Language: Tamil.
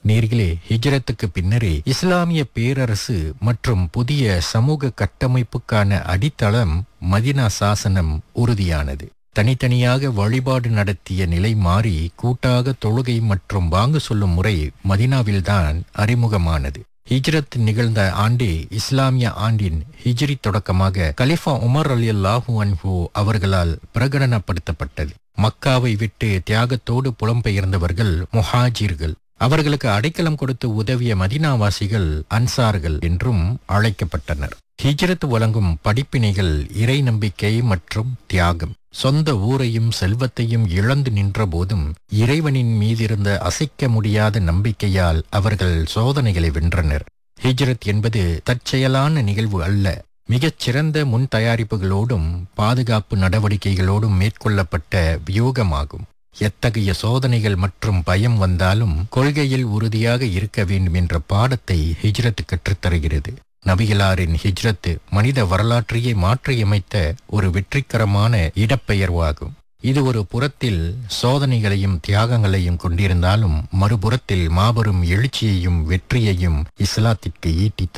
நேர்களே ஹிஜ்ரத்துக்கு பின்னரே இஸ்லாமிய பேரரசு மற்றும் புதிய சமூக கட்டமைப்புக்கான அடித்தளம் மதினா சாசனம் உறுதியானது தனித்தனியாக வழிபாடு நடத்திய நிலை மாறி கூட்டாக தொழுகை மற்றும் வாங்கு சொல்லும் முறை மதினாவில்தான் அறிமுகமானது ஹிஜ்ரத் நிகழ்ந்த ஆண்டே இஸ்லாமிய ஆண்டின் ஹிஜ்ரி தொடக்கமாக கலிஃபா உமர் அலி அல்லாஹூ அன்ஹு அவர்களால் பிரகடனப்படுத்தப்பட்டது மக்காவை விட்டு தியாகத்தோடு புலம்பெயர்ந்தவர்கள் முஹாஜிர்கள் அவர்களுக்கு அடைக்கலம் கொடுத்து உதவிய மதினாவாசிகள் அன்சார்கள் என்றும் அழைக்கப்பட்டனர் ஹிஜ்ரத் வழங்கும் படிப்பினைகள் இறை நம்பிக்கை மற்றும் தியாகம் சொந்த ஊரையும் செல்வத்தையும் இழந்து நின்ற போதும் இறைவனின் மீதிருந்த அசைக்க முடியாத நம்பிக்கையால் அவர்கள் சோதனைகளை வென்றனர் ஹிஜ்ரத் என்பது தற்செயலான நிகழ்வு அல்ல மிகச் சிறந்த முன் தயாரிப்புகளோடும் பாதுகாப்பு நடவடிக்கைகளோடும் மேற்கொள்ளப்பட்ட வியூகமாகும் எத்தகைய சோதனைகள் மற்றும் பயம் வந்தாலும் கொள்கையில் உறுதியாக இருக்க வேண்டும் என்ற பாடத்தை ஹிஜ்ரத் கற்றுத்தருகிறது நபிகளாரின் ஹிஜ்ரத் மனித வரலாற்றையே மாற்றியமைத்த ஒரு வெற்றிகரமான இடப்பெயர்வாகும் இது ஒரு புறத்தில் சோதனைகளையும் தியாகங்களையும் கொண்டிருந்தாலும் மறுபுறத்தில் மாபெரும் எழுச்சியையும் வெற்றியையும் இஸ்லாத்திற்கு ஈட்டி